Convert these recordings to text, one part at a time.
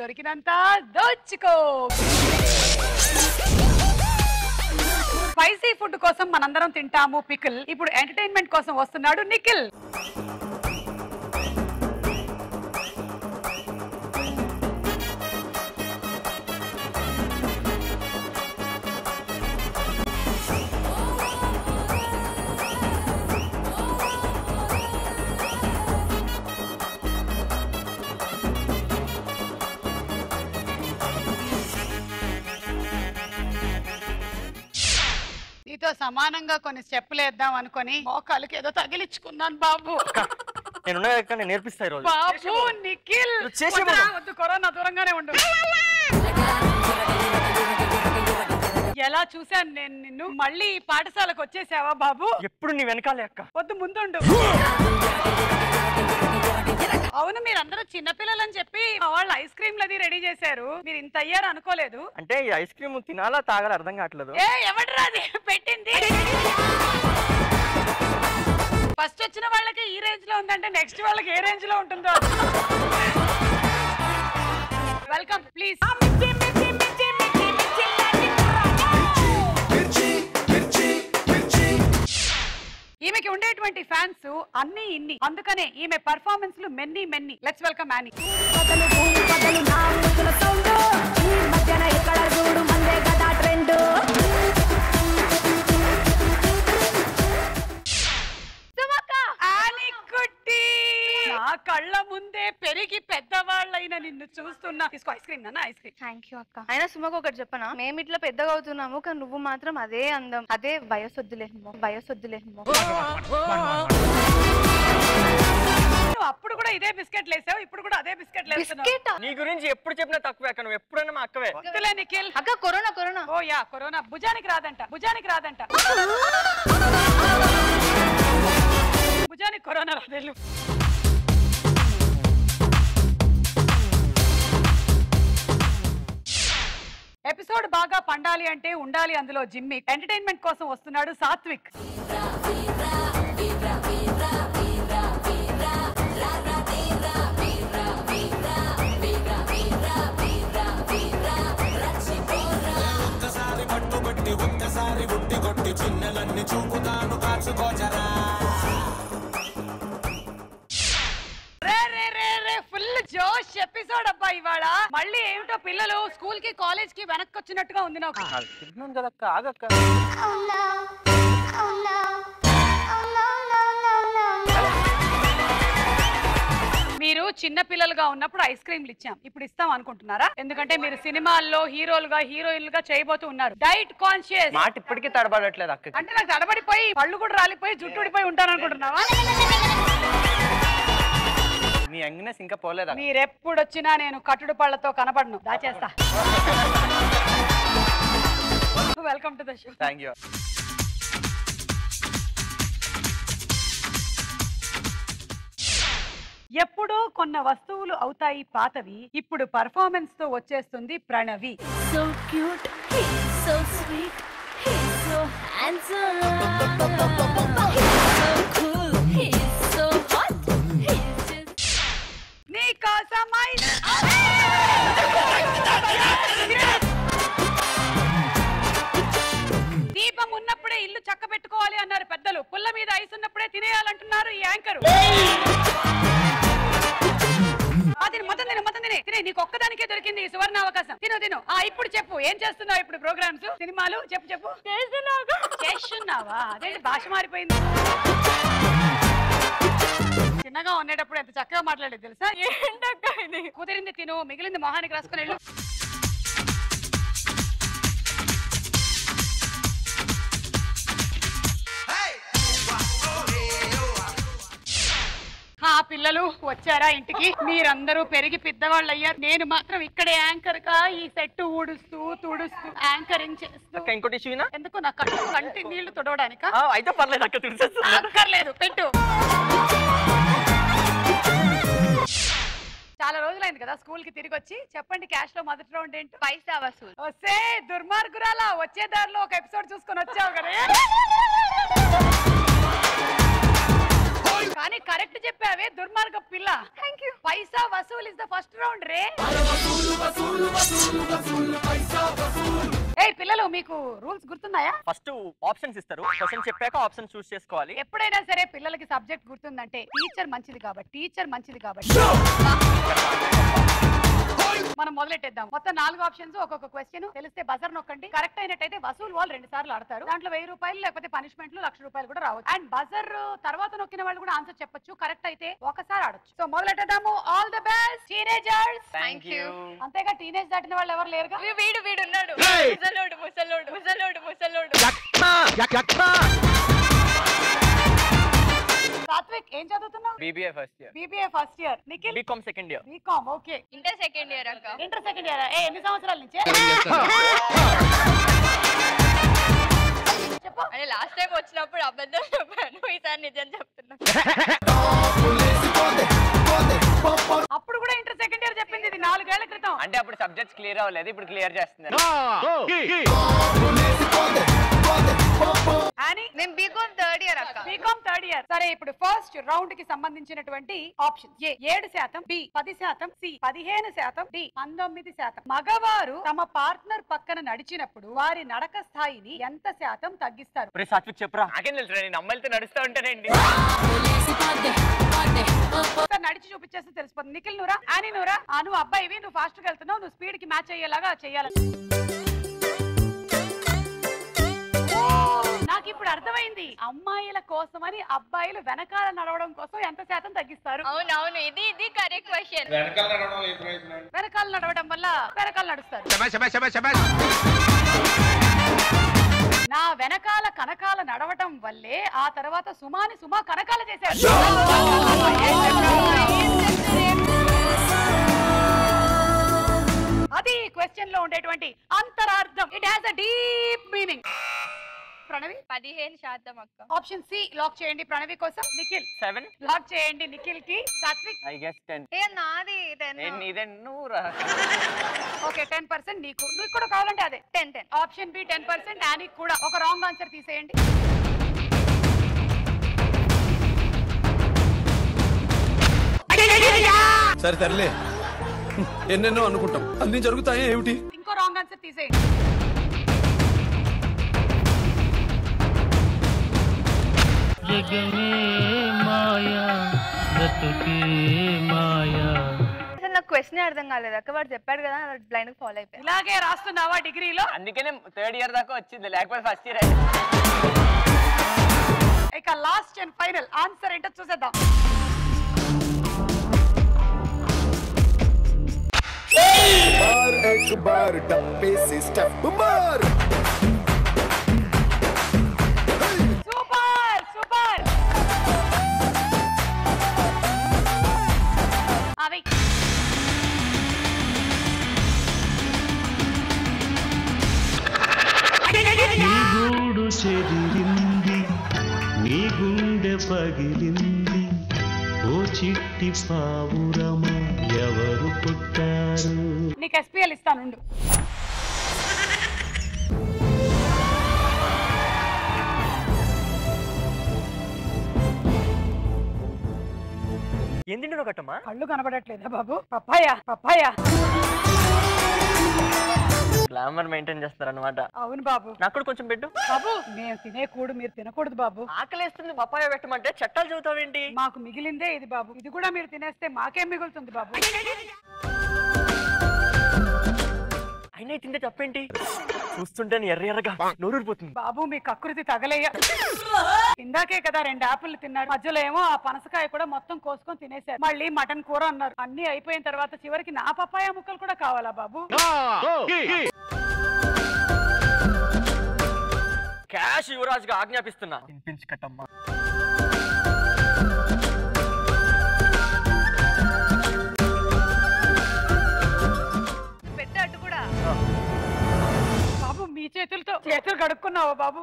దొరికినంత దోచుకో spicy food కోసం మనందరం తింటాము పికిల్ ఇప్పుడు ఎంటర్టైన్మెంట్ కోసం వస్తున్నాడు నిఖిల్ నీతో సమానంగా కొన్ని స్టెప్పులు వేద్దాం అనుకొని మోకాలకి ఏదో తగిలించుకున్నాను బాబు నేను నేను నేర్పిస్తా ఈ రోజు బాబు నిఖిల్ నువ్వు చేసే వద్దురా, బాబు. వద్దు కరోనా దూరంగానే ఉండు ఎలా చూశాను నేను నిన్ను మళ్ళీ ఈ పాఠశాలకు వచ్చేసావా బాబు ఎప్పుడు నీ వెనకాలే అక్క వద్దు ముందుండు అవును మీరందరూ చిన్నపిల్లలని చెప్పి మా వాళ్ళు ఐస్ క్రీమ్లు అది రెడీ చేశారు మీరు ఇంత అయ్యారు అనుకోలేదు అంటే ఈ ఐస్ క్రీమ్ తినాలా తాగాలా అర్థం కావట్లేదు ఏ ఎవడ్రా అది పెట్టింది ఫస్ట్ వచ్చిన వాళ్ళకి ఈ రేంజ్ లో ఉందంటే నెక్స్ట్ వాళ్ళకి ఏ రేంజ్ లో ఉంటుందో వెల్కమ్ ప్లీజ్ ఈమెకి ఉండేటువంటి ఫ్యాన్స్ అన్ని ఇన్ని అందుకనే ఈమె పర్ఫార్మెన్స్ లు మెన్ని మెన్ని లెట్స్ వెల్కమ్ యానీ బదలు భూమి బదలు నా ముద్దుల సౌండ్ ఈ మధ్యన ఇక్కడ చూడు మందే కదా ట్రెండ్ యానీ కుట్టి నా కళ్ళ ముందే పెరిగి పెద్దవాళ్ళైన నిన్ను చూస్తున్నా తీసుకో ఐస్ క్రీమ్ నాన్న ఐస్ క్రీమ్ థ్యాంక్ యూ అక్క అయినా సుమకు ఒకటి చెప్పనా మేము ఇట్లా పెద్దగా అవుతున్నాము కానీ నువ్వు మాత్రం అదే అందం అదే వయసొద్దులేమో వయసొద్దులేమో నువ్వు అప్పుడు కూడా ఇదే బిస్కెట్ లేసావు ఇప్పుడు కూడా అదే బిస్కెట్ లేస్తున్నావు బిస్కెట్ నీ గురించి ఎప్పుడు చెప్పినా తక్కువే అక్క నువ్వు ఎప్పుడైనా మా అక్కవే వద్దులే నిఖిల్ అక్క corona corona oh yeah corona భుజానికి రాదంట భుజానికి రాదంట భుజానికి కరోనా రాదేళ్ళు ఎపిసోడ్ బాగా పండాలి అంటే ఉండాలి అందులో జిమ్మి ఎంటర్టైన్మెంట్ కోసం వస్తున్నాడు సాత్విక్ రే రే రే రే ఫుల్ జోష్ ఎపిసోడ్ అబ్బా ఇవాళ మళ్ళీ ఏమిటో పిల్లలు స్కూల్ కి కాలేజ్ కి వెనక్కి వచ్చినట్టుగా ఉంది నాకు అది తింటున్నాను కదా అక్క ఆగక్క మీరు చిన్న పిల్లలుగా ఉన్నప్పుడు ఐస్ క్రీమ్లు ఇచ్చాం ఇప్పుడు ఇస్తాం అనుకుంటున్నారా ఎందుకంటే మీరు సినిమాల్లో హీరోలుగా హీరోయిన్లుగా చేయబోతూ ఉన్నారు డైట్ కాన్షియస్ మాట ఇప్పటికీ తడబడట్లేదు అక్క అంటే నాకు తడబడిపోయి పళ్ళు కూడా రాలిపోయి జుట్టు ఊడిపోయి ఉంటాను అనుకుంటున్నావా నీ యంగ్నెస్ ఇంకా పోలేదు అక్క మీరెప్పుడు వచ్చినా నేను కట్టుడు పళ్ళతో కనపడను దాచేస్తా welcome to the show thank you ఎప్పుడో కొన్న వస్తువులు అవుతాయి పాతవి ఇప్పుడు పర్ఫార్మెన్స్ తో వచ్చేస్తుంది Pranavi so cute so sweet so handsome cool so hot నీ కోసమై దీపం ఉన్నప్పుడే ఇల్లు చక్క పెట్టుకోవాలి అన్నారు పెద్దలు పుల్ల మీద ఐస్ ఉన్నప్పుడే తినేయాలంటున్నారు ఈ యాంకరు ఆ, తిను మొత్తం తిను మొత్తం తినే తినే నీకు ఒక్కదానికే దొరికింది ఈ సువర్ణ అవకాశం తిను తిను ఆ ఇప్పుడు చెప్పు ఏం చేస్తున్నావు ఇప్పుడు ప్రోగ్రామ్స్ సినిమాలు చెప్పు చెప్పు చేస్తున్నావా అదే భాష మారిపోయింది చిన్నగా ఉండేటప్పుడు ఎంత చక్కగా మాట్లాడేది తెలుసా ఏంటక్క ఇది కుదిరింది తిను మిగిలింది మొహానికి రాసుకుని వెళ్ళు ఆ పిల్లలు వచ్చారా ఇంటికి మీరందరూ పెరిగి పెద్దవాళ్ళు అయ్యారు నేను మాత్రం ఇక్కడే యాంకర్ గా ఈ సెట్ ఊడుస్తూ తుడుస్తూ యాంకరింగ్ చేస్తూ అక్క ఇంకోటి ఇష్యూనా ఎందుకు నా కళ్ళు కంటి నీళ్లు తుడవడానికా అయితే పర్లేదు అక్క తుడిచేస్తున్నా అక్కర్లేదు పెట్టు చాలా రోజులైంది కదా స్కూల్ కి తిరిగి వచ్చి చెప్పండి క్యాష్ లో మొదటి రౌండ్ ఏంటో పైసా వసూలు వస్తే దుర్మార్గురాలా వచ్చే దారిలో ఒక ఎపిసోడ్ చూసుకొని వచ్చావు కదా కానీ కరెక్ట్ చెప్పావే దుర్మార్గ పిల్ల థ్యాంక్ యూ paisa vasool is the first round రే ఏ పిల్లలు మీకు రూల్స్ గుర్తున్నాయా ఫస్ట్ ఆప్షన్స్ ఇస్తారు క్వశ్చన్ చెప్పాక ఆప్షన్ చూస్ చేసుకోవాలి ఎప్పుడైనా సరే పిల్లలకి సబ్జెక్ట్ గుర్తుందంటే టీచర్ మంచిది కాబట్టి టీచర్ మంచిది కాబట్టి మనం మొదలెట్టేద్దాం మొత్తం నాలుగు ఆప్షన్స్ ఒక్కొక్క క్వశ్చన్ తెలిస్తే బజర్ నొక్కండి కరెక్ట్ అయినట్టయితే వసూలు వాళ్ళు రెండు సార్లు ఆడతారు దాంట్లో వెయ్యి రూపాయలు లేకపోతే పనిష్మెంట్లు లక్ష రూపాయలు కూడా రావచ్చు అండ్ బజర్ తర్వాత నొక్కిన వాళ్ళు కూడా ఆన్సర్ చెప్పొచ్చు కరెక్ట్ అయితే ఒకసారి ఆడొచ్చు సో మొదలెట్టేద్దాము all the best teenagers thank you అంతేగా టీనేజ్ దాటిన వాళ్ళు ఎవరు లేరుగా వీడు వీడు ఉన్నాడు ముసలోడు ముసలోడు ముసలోడు ముసలోడు సాత్విక్ ఏం చదువుతున్నావు BBA first year BBA first year Nikhil BCom second year BCom okay inter second year అక్క ఇంటర్ సెకండ్ ఇయర్ ఏ ఎన్ని సంవత్సరాల నుంచి చెప్పు అంటే లాస్ట్ టైం వచ్చినప్పుడు అబద్ధం చెప్పాను ఈసారి నిజం చెప్తున్నా అప్పుడు కూడా ఇంటర్ సెకండ్ ఇయర్ చెప్పింది ఇది నాలుగేళ్ల క్రితం అంటే అప్పుడు సబ్జెక్ట్స్ క్లియర్ అవ్వలేదు ఇప్పుడు క్లియర్ చేస్తున్నారు అని నేను బీకామ్ థర్డ్ ఇయర్ అక్క బీకామ్ థర్డ్ ఇయర్ సరే ఇప్పుడు ఫస్ట్ రౌండ్ కి సంబంధించినటువంటి ఆప్షన్ ఏ ఏడు శాతం బి పది శాతం సి పదిహేను శాతం డి పంతొమ్మిది శాతం మగవారు తమ పార్ట్నర్ పక్కన నడిచినప్పుడు వారి నడక స్థాయిని ఎంత శాతం తగ్గిస్తారు ఇప్పుడు సాత్విక్ చెప్పరా నాకేం తెలుసు నేను అమ్మాయిలతో నడుస్తూ ఉంటానండి ఒకసారి నడిచి చూపించేస్తే తెలిసిపోతుంది నిఖిల్ నువ్వురా అని నువ్వురా ఆ నువ్వు అబ్బాయివి నువ్వు ఫాస్ట్ గా వెళ్తున్నావు నువ్వు స్పీడ్ కి మ్యాచ్ అయ్యేలాగా చేయాలి ఓ, నాకు ఇప్పుడు అర్థమైంది అమ్మాయిల కోసమని అబ్బాయిలు వెనకాల నడవడం కోసం ఎంత శాతం తగ్గిస్తారు అవును అవును ఇది ఇది కరెక్ట్ క్వశ్చన్ వెనకాల నడవడం వల్ల వెనకాల నడుస్తారు నా వెనకాల కనకాల నడవటం వల్లే ఆ తర్వాత సుమాని సుమా కనకాల చేశారు అది క్వశ్చన్ లో ఉండేటువంటి అంతరార్థం it has a deep meaning Pranavi పదిహేను శాతం అక్క ఆప్షన్ సి లాక్ చేయండి ప్రణవి కోసం నిఖిల్ సెవెన్ లాక్ చేయండి నిఖిల్ కి సాత్విక్ ఐ గెస్ టెన్ ఏ నాది టెన్ నేను నీదే నువ్వు రా ఓకే టెన్ పర్సెంట్ నీకు నీకు కూడా కావాలంటే అదే ten ten option B ten percent యానికి కూడా ఒక రాంగ్ ఆన్సర్ తీసేయండి సరే తరలే ఎన్నెన్నో అనుకుంటాం అన్ని జరుగుతాయా ఏమిటి ఇంకో రాంగ్ ఆన్సర్ తీసేయండి జగమే మాయా బ్రతుకే మాయా అసలు నాకు క్వశ్చన్ అర్థం కాలేదు అక్క వాడు చెప్పాడు కదా బ్లైండ్ ఫాలో అయిపోయా ఇలాగే రాస్తున్నావా డిగ్రీలో అందుకనే థర్డ్ ఇయర్ దాకా వచ్చింది లేకపోతే ఫస్ట్ ఇయర్ ఇక లాస్ట్ అండ్ ఫైనల్ ఆన్సర్ ఏంటో చూసేద్దాం बार एक बार डब्बे से स्टेप मार సూపర్ సూపర్ అవి నీ గూడు చెదిరింది నీ గుండె పగిలింది ఓ చిట్టి పావురమ ఎవరు పుట్టారు నీకు ఎస్పీఎల్ ఇస్తానుండు ఏం తింటున్నావు కట్టమ్మా కళ్ళు కనబడట్లేదా బాబు పప్పాయ పప్పాయ గ్లామర్ మెయింటైన్ చేస్తారన్నమాట అవును బాబు నాకు కూడా కొంచెం పెట్టు బాబు మేము తినే కూడు మీరు తినకూడదు బాబు ఆకలేస్తుంది పప్పాయ పెట్టమంటే చట్టాలు చదువుతావేంటి మాకు మిగిలిందే ఇది బాబు ఇది కూడా మీరు తినేస్తే మాకేం మిగులుతుంది బాబు అయినా ఇది తింటే తప్పేంటి చూస్తుంటే ఎర్ర ఎర్రగా నోరూరిపోతుంది బాబు మీ కకృతి తగలేయ ఇందాకే కదా రెండు యాపిల్ తిన్నారు మధ్యలో ఏమో ఆ పనసకాయ కూడా మొత్తం కోసుకొని తినేశారు మళ్ళీ మటన్ కూర అన్నారు అన్ని అయిపోయిన తర్వాత చివరికి నా పప్పాయ ముక్కలు కూడా కావాలా బాబు క్యాష్ యువరాజ్ గా ఆజ్ఞాపిస్తున్నా తినిపించి కట్టమ్మా పెట్టు అటు కూడా బాబు మీ చేతులతో చేతులు కడుక్కున్నావా బాబు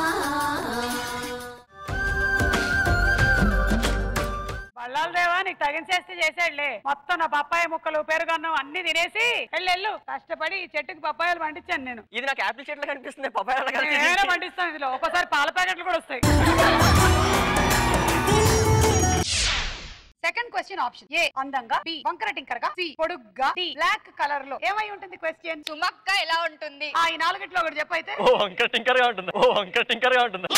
బళ్ళాల దేవా నీకు తగిన ఏం చేస్తే చేసాడులే మొత్తం నా పప్పాయ ముక్కలు పెరుగన్నం అన్ని తినేసి వెళ్ళు వెళ్ళు కష్టపడి ఈ చెట్టుకి పప్పాయలు పండించాను నేను ఇది నాకు యాపిల్ చెట్లు కనిపిస్తుంది పపాయ నేనే పండిస్తాను ఇందులో ఒక్కోసారి పాల ప్యాకెట్లు కూడా వస్తాయి సెకండ్ క్వశ్చన్ ఆప్షన్ ఏ అందంగా బి వంకర టింకర్ గా సి పొడుగ్గా డి బ్లాక్ కలర్ లో ఏమై ఉంటుంది క్వశ్చన్ సుమక్క ఎలా ఉంటుంది ఆ ఈ నాలుగిట్లో ఒకటి చెప్పైతే ఓ వంక టింకర్ గా ఉంటుంది ఓ వంక టింకర్ గా ఉంటుంది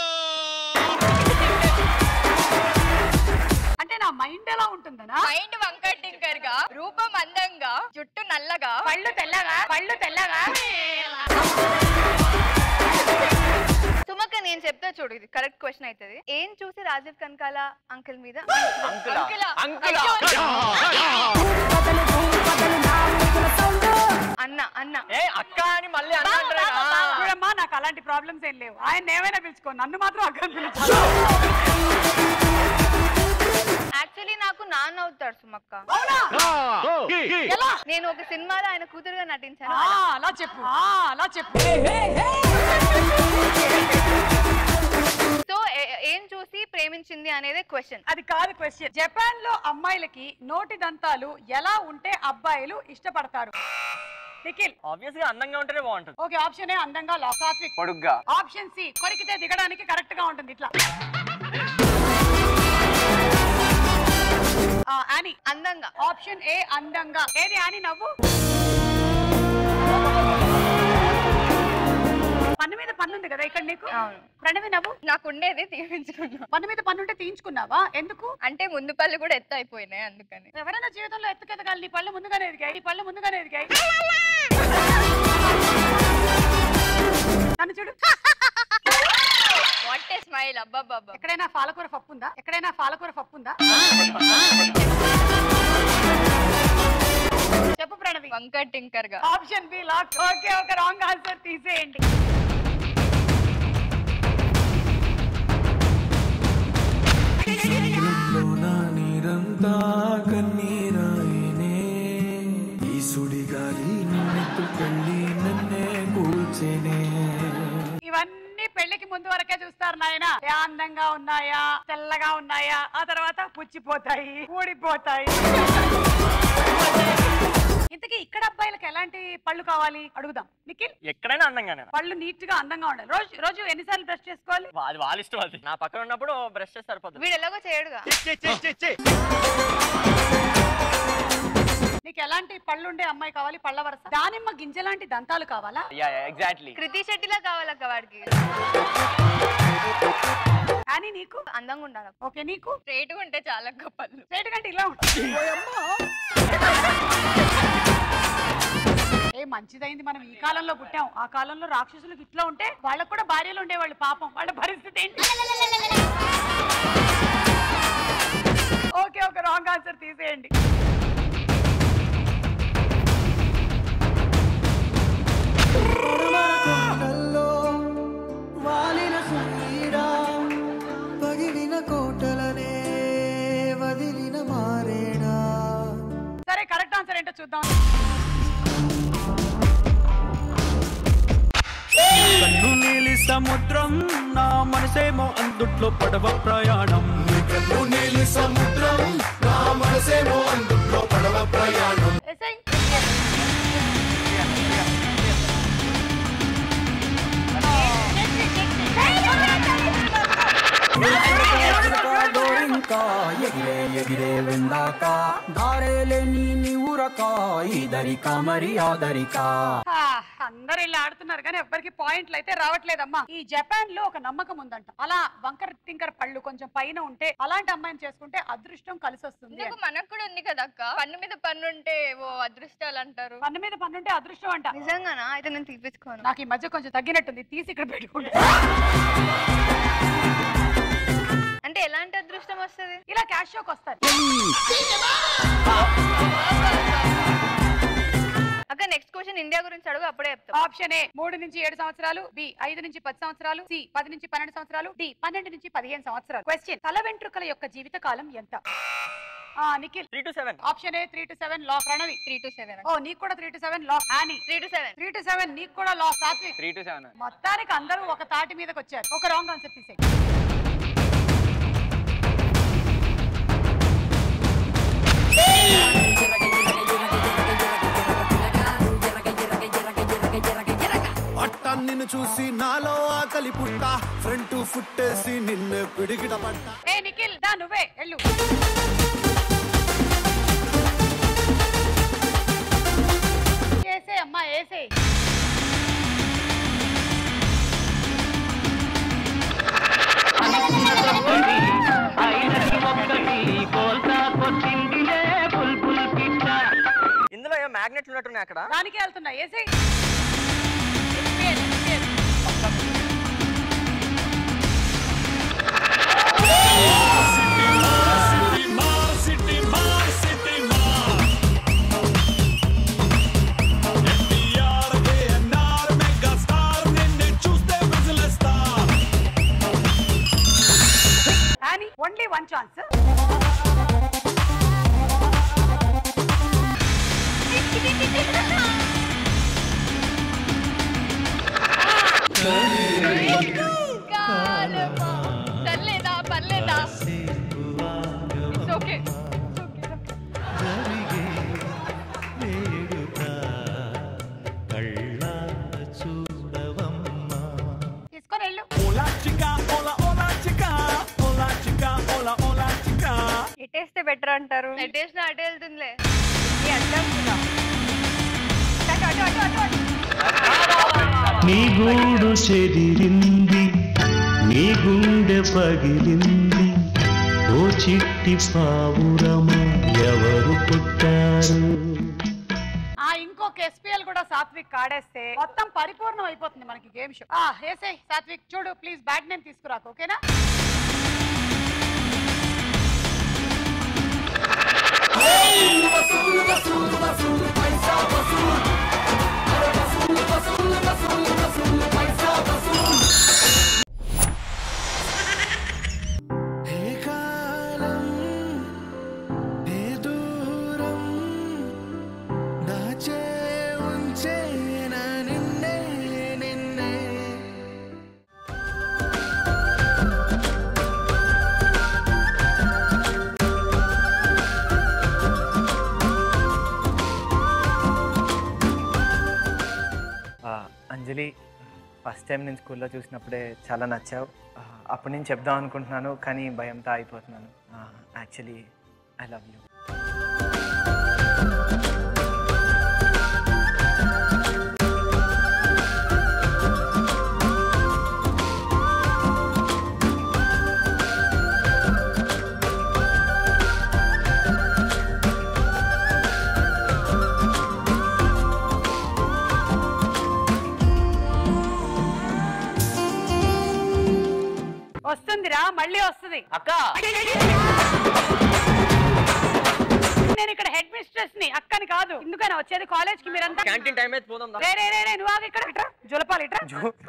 అంటే నా మైండ్ ఎలా ఉంటుందనా మైండ్ వంకర్ టింకర్ గా రూపం అందంగా జుట్టు నల్లగా పళ్ళు తెల్లగా పళ్ళు తెల్లగా సుమక్క నేను చెప్తా చూడు ఇది కరెక్ట్ క్వశ్చన్ అవుతుంది ఏం చూసి రాజీవ్ కనకాల అంకుల్ మీద అంకులా అంకులా. అంకులా బదలు భూమి బదలు నా ముగ్గుల సౌండ్ అన్న అన్న ఏ అక్క అని మళ్ళీ అన్న బావ, అంటారేనా? బావ, బావ. చూడమ్మా నాకు అలాంటి ప్రాబ్లమ్స్ ఏం లేవు ఆయన ఏమైనా పిలుచుకో నన్ను మాత్రం అక్కడ పిలుచు యాక్చువల్లీ నాకు నాన్న అవుతాడు సుమక్క అవునా ఎలా నేను ఒక సినిమాలో ఆయన కూతురుగా నటించాను ఆ, అలా చెప్పు ఆ, అలా చెప్పు సో ఏం చూసి ప్రేమించింది అనేది క్వశ్చన్ అది కాదు క్వశ్చన్ జపాన్ లో అమ్మాయిలకి నోటి దంతాలు ఎలా ఉంటే అబ్బాయిలు ఇష్టపడతారు నిఖిల్ ఆబ్వియస్ గా అందంగా ఉంటేనే బాగుంటుంది ఓకే ఆప్షన్ ఏ అందంగా లా సాత్విక్ పొడుగ్గా ఆప్షన్ సి కొరికితే దిగడానికి కరెక్ట్ గా ఉంటుంది ఇట్లా ఆ, యానీ అందంగా ఆప్షన్ ఏ అందంగా ఏది యానీ నవ్వు పన్ను మీద పన్ను ఉంది కదా ఇక్కడ నీకు అవును. ప్రణవి నవ్వు నాకు ఉండేది తీపించుకున్నా పన్ను మీద పన్ను ఉంటే తీయించుకున్నావా ఎందుకు అంటే ముందు పళ్ళు కూడా ఎత్తు అయిపోయినాయి అందుకని ఎవరైనా జీవితంలో ఎత్తుకెదగాలి నీ పళ్ళు ముందుగానే ఎదిగాయి నీ పళ్ళు ముందుగానే ఎదిగాయి నన్ను చూడు వాట్ ఏ స్మైల్ అబ్బాబ్బా ఎక్కడైనా పాలకూర పప్పు ఉందా ఎక్కడైనా పాలకూర పప్పు ఉందా చెప్పు ప్రణవి వంకర్ టింకర్ గా ఆప్షన్ బి లాక్ ఓకే ఒక రాంగ్ ఆన్సర్ తీసేయండి లోన నీరంతా కన్నీరాయనే ఈ సుడిగాలి నిన్నెత్తుకెళ్ళి నన్నే కూల్చేనే ఇవన్నీ పెళ్లికి ముందు వరకే చూస్తారు నాయన ఏ అందంగా ఉన్నాయా తెల్లగా ఉన్నాయా ఆ తర్వాత పుచ్చిపోతాయి ఊడిపోతాయి ఇంతకీ ఇక్కడ అబ్బాయిలకు ఎలాంటి పళ్ళు కావాలి అడుగుదాం నిఖిల్ ఎక్కడైనా అందంగానే పళ్ళు నీట్ గా అందంగా ఉండాలి రోజు రోజు ఎన్నిసార్లు బ్రష్ చేసుకోవాలి వా- అది వాళ్ళ ఇష్టం అది నా పక్కన ఉన్నప్పుడు బ్రష్ చేస్తే సరిపోతుంది వీడు ఎలాగో చేయడుగా నీకు ఎలాంటి పళ్ళు ఉండే అమ్మాయి కావాలి పళ్ళ వరస దానిమ్మ గింజలాంటి దంతాలు కావాలా యా ఎగ్జాక్ట్లీ కృతి శెట్టిలా కావాలక్క వాడికి కానీ నీకు అందంగా ఉండాలి ఓకే నీకు స్ట్రేట్ ఉంటే చాలా పళ్ళు స్ట్రైట్ కంటే ఇలా ఉంటుంది ఏ మంచిదైంది మనం ఈ కాలంలో పుట్టాం ఆ కాలంలో రాక్షసులకు ఇట్లా ఉంటే వాళ్ళకు కూడా భార్యలు ఉండేవాళ్ళు పాపం వాళ్ళ పరిస్థితి ఏంటి ఓకే ఒక రాంగ్ ఆన్సర్ తీసేయండి కొండల్లో వాలిన సూర్యుడా పగిలిన కోటలనే వదిలిన మారేడా సరే కరెక్ట్ ఆన్సర్ ఏంటో చూద్దాం కన్ను నీలి సముద్రం నా మనసేమో అందుట్లో పడవ ప్రయాణం కన్ను నీలి సముద్రం నా మనసేమో అందుట్లో పడవ ప్రయాణం ఎస్ఐ ఇంకా ఎగిరే ఎగిరే వెందాక దారేలే నీ నివురక ఇదరిక మరి ఆదరిక ఆ, అందరు ఇలా ఆడుతున్నారు కానీ ఎవ్వరికి పాయింట్లు అయితే రావట్లేదమ్మా ఈ జపాన్ లో ఒక నమ్మకం ఉందంట అలా వంకర టింకర్ పళ్ళు కొంచెం పైన ఉంటే అలాంటి అమ్మాయిని చేసుకుంటే అదృష్టం కలిసి వస్తుంది ఎందుకు మనకు కూడా ఉంది కదా అక్క పన్ను మీద పన్ను ఉంటే ఓ అదృష్టాలు అంటారు పన్ను మీద పన్ను ఉంటే అదృష్టం అంట నిజంగానా అయితే నేను తీపించుకోను నాకు ఈ మధ్య కొంచెం తగ్గినట్టుంది తీసి ఇక్కడ పెట్టుకుంటా అంటే ఎలాంటి అదృష్టం వస్తుంది ఇలా క్యాష్ షోకి వస్తారు అక్క నెక్స్ట్ క్వశ్చన్ ఇండియా గురించి అడుగు అప్పుడే చెప్తా ఆప్షన్ ఏ మూడు నుంచి ఏడు సంవత్సరాలు బి ఐదు నుంచి పది సంవత్సరాలు సి పది నుంచి పన్నెండు సంవత్సరాలు డి పన్నెండు నుంచి పదిహేను సంవత్సరాలు క్వశ్చన్ తల వెంట్రుకల యొక్క జీవిత కాలం ఎంత ఆ Nikhil three two seven option A three two seven లా ప్రణవి త్రీ టు సెవెన్ ఓ నీకు కూడా త్రీ టు సెవెన్ లా Annie three two seven three two seven నీకు కూడా లా సాత్విక్ త్రీ టు సెవెన్ మొత్తానికి అందరూ ఒక తాటి మీదకి వచ్చారు ఒక రాంగ్ ఆన్సర్ తీసే అట్ట నిన్ను చూసి నాలో ఆకలి పుట్ట ఫ్రంట్ ఫుట్టేసి నిన్ను పిడిగిట పట్ట ఏ నిఖిల్ దా నువ్వే వెళ్ళు ఏసే అమ్మా ఏసే ఇందులో ఏం మ్యాగ్నెట్లు ఉన్నట్టున్నాయి అక్కడ దానికే వెళ్తున్నా ఏసే అని ఓన్లీ వన్ ఛాన్స్ పర్లేదా పర్లేదా ఓకే తీసుకొని వెళ్ళు ఎటేస్తే బెటర్ అంటారు ఎటేసిన అటే వెళ్తుందిలే ఈ అడ్డం కూడా. అటు, అటు, అటు, అటు, అటు. నీ గూడు చెదిరింది నీ గుండె పగిలింది ఓ చిట్టి పావురమ ఎవరు పుట్టారు ఆ ఇంకొక ఎస్పీఎల్ కూడా సాత్విక్ ఆడేస్తే మొత్తం పరిపూర్ణం అయిపోతుంది మనకి గేమ్ షో ఆ ఏసే సాత్విక్ చూడు ప్లీజ్ బ్యాట్ నేమ్ తీసుకురాకు ఓకేనా ఏ కాలం ఏ దూరం దాచే ఉంచే నా నిన్నే నిన్నే ఆ, అంజలి ఫస్ట్ టైం నేను స్కూల్లో చూసినప్పుడే చాలా నచ్చావు ఆ, అప్పుడు నేను చెప్దాం అనుకుంటున్నాను కానీ భయంతో అయిపోతున్నాను యాక్చువల్లీ ఐ లవ్ యూ వస్తుందిరా మళ్ళీ వస్తుంది అక్క నేను ఇక్కడ హెడ్ మిస్ట్రెస్ ని అక్కని కాదు ఎందుకని వచ్చేది కాలేజ్ కి మీరంతా క్యాంటీన్ టైం అయితే పోదాం రే రే రే రే, నువ్వు ఆగు ఇక్కడ ఇట్రా జులపాలి ఇట్రా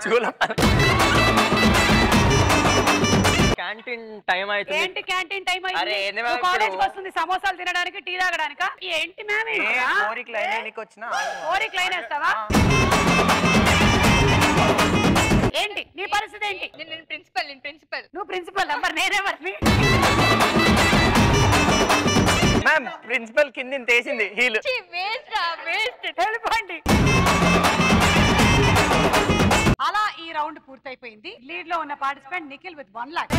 క్యాంటీన్ టైం అవుతుంది ఏంటి క్యాంటీన్ టైం అరే, అయింది ఏంది నువ్వు మ్యామ్ కాలేజ్ ఇప్పుడు? వస్తుంది సమోసాలు తినడానికి టీ తాగడానికా ఏంటి మ్యామ్ ఏ, ఇది? కోరిక లైన్ నీకు వచ్చిన కోరిక లైన్ వేస్తావా ఏంటి నీ పరిస్థితి ఏంటి నేను నేను ప్రిన్సిపల్ నేను ప్రిన్సిపల్ నువ్వు ప్రిన్సిపల్ నంబర్ నేనెవరిని మ్యామ్ ప్రిన్సిపల్ కింద తీసింది హీల్ వేస్ట్ రా వేస్ట్ వెళ్ళిపోండి అలా ఈ రౌండ్ పూర్తయిపోయింది లీడ్ లో ఉన్న participant Nikhil with one lock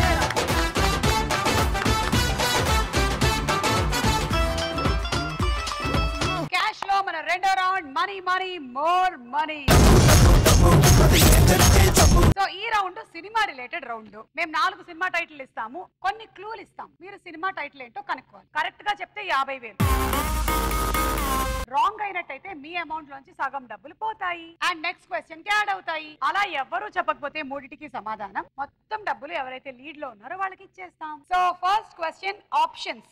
cash లో మన రెండో round money money more money so ఈ రౌండ్ సినిమా రిలేటెడ్ రౌండ్ మేము నాలుగు సినిమా టైటిల్ ఇస్తాము కొన్ని క్లూలు ఇస్తాం మీరు సినిమా టైటిల్ ఏంటో కనుక్కోవాలి కరెక్ట్ గా చెప్తే యాభై వేలు రాంగ్ అయినట్టయితే మీ అమౌంట్ లోంచి సగం డబ్బులు పోతాయి అండ్ నెక్స్ట్ క్వశ్చన్ కి యాడ్ అవుతాయి అలా ఎవ్వరూ చెప్పకపోతే మూడిటికి సమాధానం మొత్తం డబ్బులు ఎవరైతే లీడ్ లో ఉన్నారో వాళ్ళకి ఇచ్చేస్తాం సో ఫస్ట్ క్వశ్చన్ ఆప్షన్స్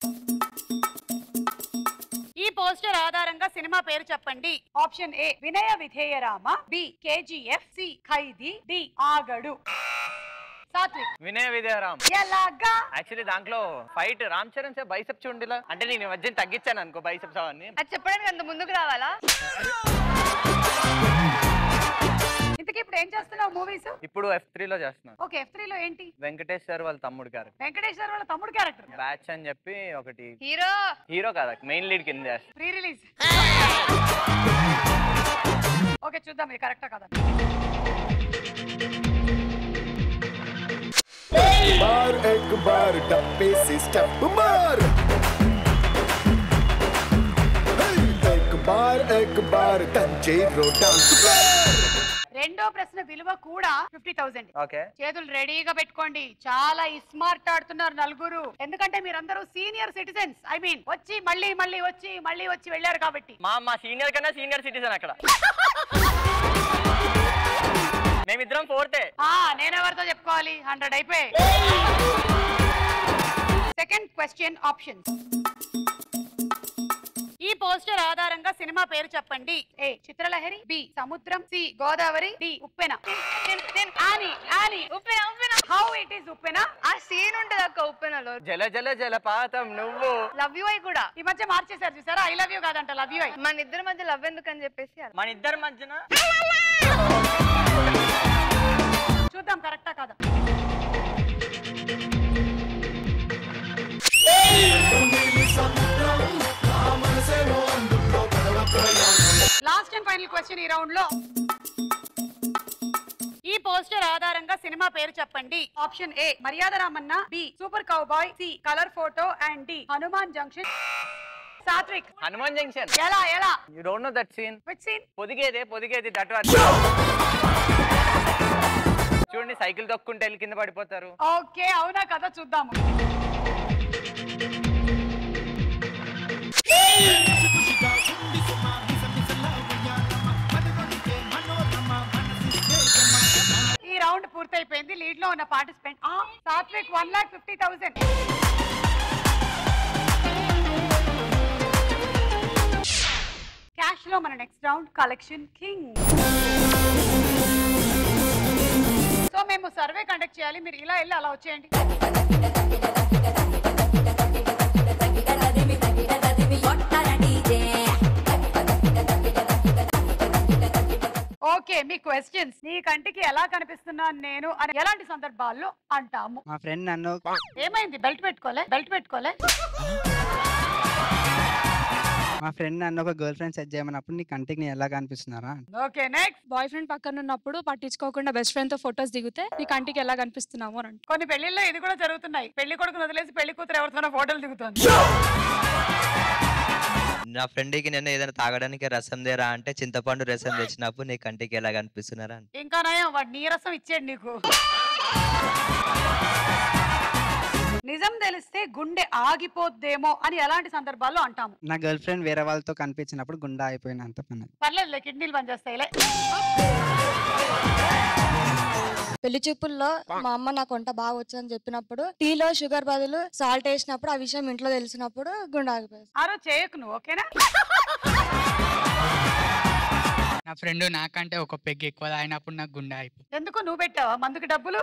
ఈ పోస్టర్ ఆధారంగా సినిమా పేరు చెప్పండి option A Vinaya Vidheya Rama B KGF C Khaidi D Aagadu Satvik Vinaya Vidyaram ఎలాగా యాక్చువల్లీ దాంట్లో fight Ram Charan sir bicep చూడండిలా అంటే నేను ఈ మధ్యన తగ్గించాను అనుకో బైసెప్స్ అవన్నీ అది చెప్పడానికి అంత ముందుకు రావాలా ఇంతకీ ఇప్పుడు ఏం చేస్తున్నావు మూవీస్ ఇప్పుడు ఎఫ్ త్రీలో చేస్తున్నాను ఓకే ఎఫ్ త్రీ లో ఏంటి వెంకటేష్ సార్ వాళ్ళ తమ్ముడు క్యారెక్టర్ వెంకటేశ్వర వాళ్ళ తమ్ముడు క్యారెక్టర్ బ్యాచ్ అని చెప్పి ఒకటి హీరో హీరో కదా మెయిన్ లీడ్ కింద చేస్తాను ప్రీ రిలీజ్ ఓకే చూద్దాం ఇది కరెక్టా కదా बार एक बार डब्बे से स्टेप मार हे, एक बार एक बार तंजेरो डांस రెండో ప్రశ్న విలువ కూడా ఫిఫ్టీ థౌసండ్ ఓకే చేతులు రెడీగా పెట్టుకోండి చాలా స్మార్ట్ ఆడుతున్నారు నలుగురు ఎందుకంటే మీరందరూ సీనియర్ సిటిజన్స్ ఐ మీన్ వచ్చి మళ్ళీ మళ్ళీ వచ్చి మళ్ళీ వచ్చి వెళ్ళారు కాబట్టి మా మా సీనియర్ కన్నా సీనియర్ సిటిజన్ అక్కడ మేమిద్దరం ఫోర్తే ఆ నేనెవరితో చెప్పుకోవాలి హండ్రెడ్ అయిపోయి సెకండ్ క్వశ్చన్ ఆప్షన్స్ ఈ పోస్టర్ ఆధారంగా సినిమా పేరు చెప్పండి A Chitralahari B Samudram C Godavari D Uppena Annie Annie Uppena Uppena how it is Uppena ఆ సీన్ ఉంటది అక్క ఉప్పెనలో జల జల జలపాతం నువ్వు లవ్ యూ ఐ కూడా ఈ మధ్య మార్చేశారు చూసారా ఐ లవ్ యూ కాదంట లవ్ యూ మన ఇద్దరి మధ్య లవ్ ఎందుకని చెప్పేసి అలా. మన ఇద్దరి మధ్యన చూద్దాం కరెక్టా కదా లాస్ట్ అండ్ ఫైనల్ క్వశ్చన్ ఈ రౌండ్ లో ఈ పోస్టర్ ఆధారంగా సినిమా పేరు చెప్పండి option A Maryada Ramanna B super cowboy C colour photo and D Hanuman junction Satvik Hanuman junction ఎలా ఎలా you don't know that scene which scene పొదిగేదే పొదిగేది దట్ చూడండి సైకిల్ తొక్కుంటే వెళ్ళి కింద పడిపోతారు ఓకే అవునా కదా చూద్దాము ఈ రౌండ్ పూర్తయిపోయింది లీడ్ లో ఉన్న participant Satvik one lock fifty thousand cash లో మన next round collection king so మేము సర్వే కండక్ట్ చేయాలి మీరు ఇలా వెళ్ళి అలా వచ్చేయండి ఓకే మీ క్వశ్చన్స్ నీ కంటికి ఎలా కనిపిస్తున్నాను నేను అని ఎలాంటి సందర్భాల్లో అంటాము మా ఫ్రెండ్ నన్ను ఏమైంది బెల్ట్ పెట్టుకోలే బెల్ట్ పెట్టుకోలే మా ఫ్రెండ్ నన్ను ఒక గర్ల్ ఫ్రెండ్ సెట్ చేయమన్నప్పుడు నీ కంటికి నేను ఎలా కనిపిస్తున్నారా ఓకే నెక్స్ట్ బాయ్ ఫ్రెండ్ పక్కన ఉన్నప్పుడు పట్టించుకోకుండా బెస్ట్ ఫ్రెండ్ తో ఫొటోస్ దిగితే నీ కంటికి ఎలా కనిపిస్తున్నాము అని అంటారు. కొన్ని పెళ్లిళ్ళలో ఇది కూడా జరుగుతున్నాయి పెళ్లి కొడుకును వదిలేసి పెళ్లి కూతురు ఎవరితోనో ఫోటోలు దిగుతుంది నా ఫ్రెండ్కి నేను ఏదైనా తాగడానికి రసం దేరా అంటే చింతపండు రసం తెచ్చినప్పుడు నీ కంటికి ఎలా కనిపిస్తున్నారా అని ఇంకా నయం వాడు నీరసం ఇచ్చాడు నీకు నిజం తెలిస్తే గుండె ఆగిపోద్దేమో అని ఎలాంటి సందర్భాల్లో అంటాము నా గర్ల్ ఫ్రెండ్ వేరే వాళ్ళతో కనిపించినప్పుడు గుండా అయిపోయినంత పని పర్లేదులే కిడ్నీలు పనిచేస్తాయిలే పెళ్లి చూపుల్లో మా అమ్మ నాకు వంట బాగా వచ్చని చెప్పినప్పుడు టీలో షుగర్ బదులు సాల్ట్ వేసినప్పుడు ఆ విషయం ఇంట్లో తెలిసినప్పుడు గుండె ఆగిపోయింది ఆ రోజు చేయకు నువ్వు ఓకేనా నా ఫ్రెండ్ నాకంటే ఒక పెగ్ ఎక్కువ తాగినప్పుడు నాకు గుండె అయిపోయింది ఎందుకు నువ్వు పెట్టావా మందుకి డబ్బులు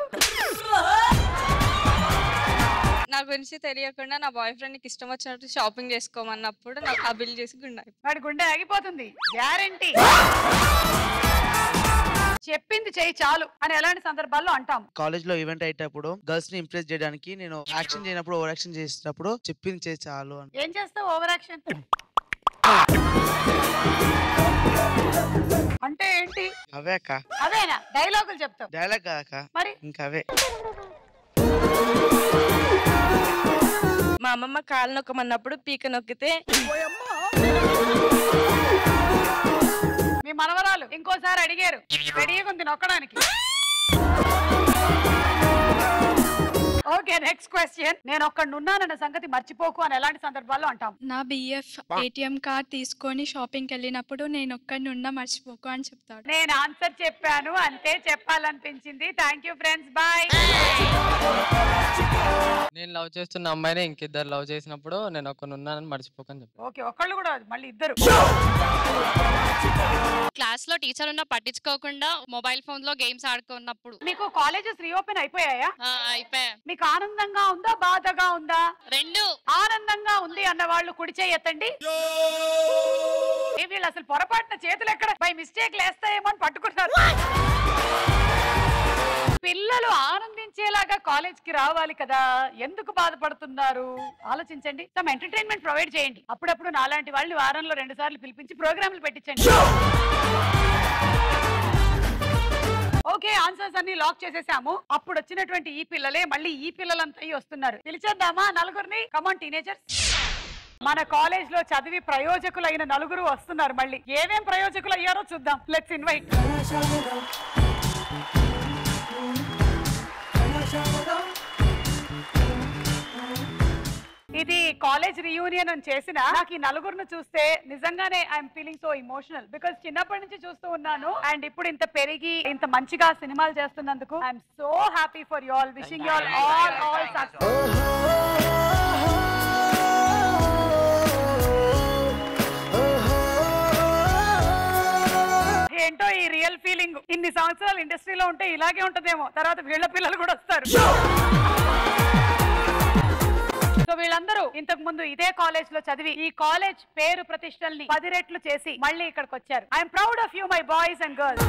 నా గురించి తెలియకుండా నా బాయ్ ఫ్రెండ్ కి ఇష్టం వచ్చినట్టు షాపింగ్ చేసుకోమన్నప్పుడు నాకు ఆ బిల్ చేసి గుండె అయిపోయింది. వాడి గుండె ఆగిపోతుంది గ్యారంటీ చెప్పింది చేయి చాలు అని ఎలాంటి సందర్భాల్లో అంటాము కాలేజ్ లో ఈవెంట్ అయ్యేటప్పుడు గర్ల్స్ ని ఇంప్రెస్ చేయడానికి నేను యాక్షన్ చేయనప్పుడు ఓవర్ యాక్షన్ చేసినప్పుడు చెప్పింది చేసి చాలు అని ఏం చేస్తావు ఓవర్ యాక్షన్ అంటే ఏంటి అవే అక్క అదేనా డైలాగులు చెప్తావు డైలాగ్ కాక మరి ఇంకా అవే మా అమ్మమ్మ కాలు నొక్కమన్నప్పుడు పీక నొక్కితే మీ మనవరాలు ఇంకోసారి అడిగారు రెడీగా ఉంది నొక్కడానికి ఓకే నెక్స్ట్ క్వశ్చన్ నేను ఒక్కడు ఉన్నానన్న సంగతి మర్చిపోకు అని ఎలాంటి సందర్భాల్లో అంటాం నా బిఎఫ్ ఏటీఎం కార్డ్ తీసుకొని షాపింగ్కి వెళ్ళినప్పుడు నేను ఒక్కడిని ఉన్నా మర్చిపోకు అని చెప్తాడు నేను ఆన్సర్ చెప్పాను అంతే చెప్పాలనిపించింది థ్యాంక్ యూ ఫ్రెండ్స్ బాయ్ నేను లవ్ చేస్తున్న అమ్మాయిని ఇంకిద్దరు లవ్ చేసినప్పుడు నేను ఒకరు ఉన్నానని మర్చిపోకని చెప్పాను ఓకే ఒక్కళ్ళు కూడా మళ్ళీ ఇద్దరు క్లాస్ లో టీచర్ ఉన్న పట్టించుకోకుండా మొబైల్ ఫోన్ లో గేమ్స్ ఆడుకున్నప్పుడు మీకు కాలేజెస్ రీఓపెన్ అయిపోయాయా అయిపోయా మీకు ఆనందంగా ఉందా బాధగా ఉందా రెండు ఆనందంగా ఉంది అన్న వాళ్ళు కుడి చేయి ఎత్తండి వీళ్ళు అసలు పొరపాటున చేతులు ఎక్కడ బై మిస్టేక్ లేస్తాయేమో అని పట్టుకున్నారు పిల్లలు ఆనందించేలాగా కాలేజ్ కి రావాలి కదా ఎందుకు బాధపడుతున్నారు ఆలోచించండి సమ్ ఎంటర్టైన్మెంట్ ప్రొవైడ్ చేయండి అప్పుడప్పుడు నాలాంటి వాళ్ళని వారంలో రెండు సార్లు పిలిపించి ప్రోగ్రాంలు పెట్టించండి ఓకే ఆన్సర్స్ అన్ని లాక్ చేసేసాము అప్పుడు వచ్చినటువంటి ఈ పిల్లలే మళ్ళీ ఈ పిల్లలంతా ఈ వస్తున్నారు పిలిచేద్దామా నలుగురిని కమాన్ టీనేజర్స్ మన కాలేజ్ లో చదివి ప్రయోజకులైన నలుగురు వస్తున్నారు మళ్ళీ ఏమేం ప్రయోజకులు అయ్యారో చూద్దాం లెట్స్ ఇన్వైట్ ఇది కాలేజ్ రియూనియన్ అని చేసిన నాకు ఈ నలుగురిని చూస్తే నిజంగానే I'm feeling so emotional because చిన్నప్పటి నుంచి చూస్తూ ఉన్నాను అండ్ ఇప్పుడు ఇంత పెరిగి ఇంత మంచిగా సినిమాలు చేస్తున్నందుకు I'm so happy for you all wishing you all all all success ఏంటో ఈ రియల్ ఫీలింగ్ ఇన్ని సంవత్సరాలు ఇండస్ట్రీలో ఉంటే ఇలాగే ఉంటదేమో తర్వాత వీళ్ళ పిల్లలు కూడా వస్తారు సో వీళ్ళందరూ ఇంతకు ముందు ఇదే కాలేజ్ లో చదివి ఈ కాలేజ్ పేరు ప్రతిష్టల్ని పది రెట్లు చేసి మళ్ళీ ఇక్కడికి వచ్చారు I'm proud of you my boys and girls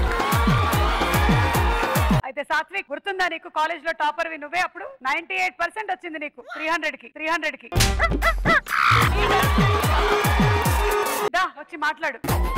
అయితే సాత్విక్ గుర్తుందా నీకు కాలేజ్ లో టాపర్ వి నువ్వే అప్పుడు నైన్టీ ఎయిట్ పర్సెంట్ వచ్చింది నీకు త్రీ హండ్రెడ్ కి త్రీ హండ్రెడ్ కి దా వచ్చి మాట్లాడు